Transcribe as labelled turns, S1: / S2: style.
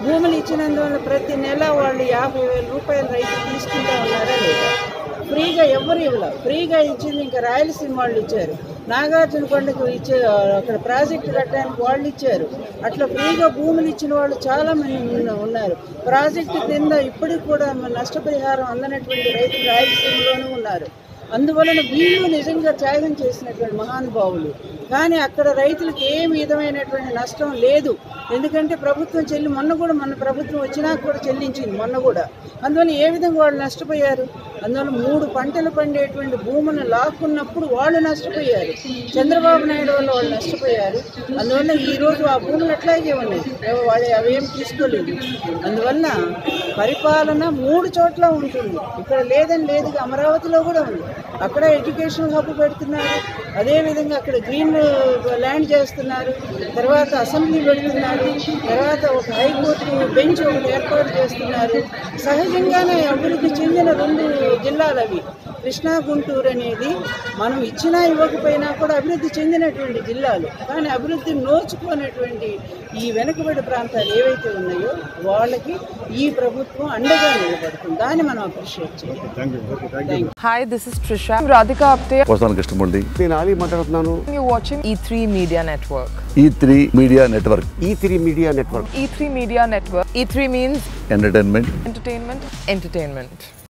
S1: భూములు ఇచ్చినందువల్ల ప్రతి నెల వాళ్ళు యాభై వేల రూపాయలు రైతులు తీసుకుంటా ఉన్నారా లేదా ఫ్రీగా ఎవరు ఇవ్వలే ఫ్రీగా ఇచ్చింది ఇంకా రాయలసీమ వాళ్ళు ఇచ్చారు నాగార్జున కొండకు ఇచ్చే అక్కడ ప్రాజెక్టు కట్టడానికి వాళ్ళు ఇచ్చారు అట్లా ఫ్రీగా భూములు ఇచ్చిన వాళ్ళు చాలా మంది ఉన్న- ఉన్నారు ప్రాజెక్టు కింద ఇప్పటికి కూడా మన నష్టపరిహారం అందనటువంటి రైతులు రాయలసీమలోనూ ఉన్నారు అందువలన వీళ్ళు నిజంగా త్యాగం చేసినటువంటి మహానుభావులు కానీ అక్కడ రైతులకు ఏ విధమైనటువంటి నష్టం లేదు ఎందుకంటే ప్రభుత్వం చెల్లి మొన్న కూడా మన ప్రభుత్వం వచ్చినా కూడా చెల్లించింది మొన్న కూడా అందువల్ల ఏ విధంగా వాళ్ళు నష్టపోయారు అందువల్ల మూడు పంటలు పండేటువంటి భూములను లాక్కున్నప్పుడు వాళ్ళు నష్టపోయారు చంద్రబాబు నాయుడు వల్ల వాళ్ళు నష్టపోయారు అందువల్ల ఈ రోజు ఆ భూములు అట్లాగే ఉన్నాయి ఎవ- వాళ్ళు అవేం తీసుకోలేదు అందువల్ల పరిపాలన మూడు చోట్ల ఉంటుంది ఇక్కడ లేదని లేదు అమరావతిలో కూడా ఉంది అక్కడ ఎడ్యుకేషన్ హబ్ పెడుతున్నారు అదేవిధంగా అక్కడ గ్రీన్ ల్యాండ్ చేస్తున్నారు తర్వాత అసెంబ్లీ పెడుతున్నారు తర్వాత ఒక హైకోర్టు బెంచ్ ఒకటి ఏర్పాటు చేస్తున్నారు సహజంగానే అభివృద్ధి చెందిన రెండు జిల్లాలు అవి కృష్ణా గుంటూరు అనేది మనం ఇచ్చినా ఇవ్వకపోయినా కూడా అభివృద్ధి చెందినటువంటి జిల్లాలు కానీ అభివృద్ధి నోచుకున్నటువంటి ఈ వెనుకబడి ప్రాంతాలు ఏవైతే ఉన్నాయో వాళ్ళకి ఈ ప్రభుత్వం అండగా నిలబడుతుంది దాన్ని మనం అప్రిషియేట్ చేయాలి thank you
S2: Hi, this is Trisha. I'm Radhika Apte.
S3: వస్తాను కృష్ణమూర్తి
S4: నేను ఆలీ మాట్లాడుతున్నాను
S2: You're watching E3 Media Network.
S3: E three media network
S4: E three media network
S2: E3 Media Network. E3 means
S3: entertainment
S2: entertainment, entertainment.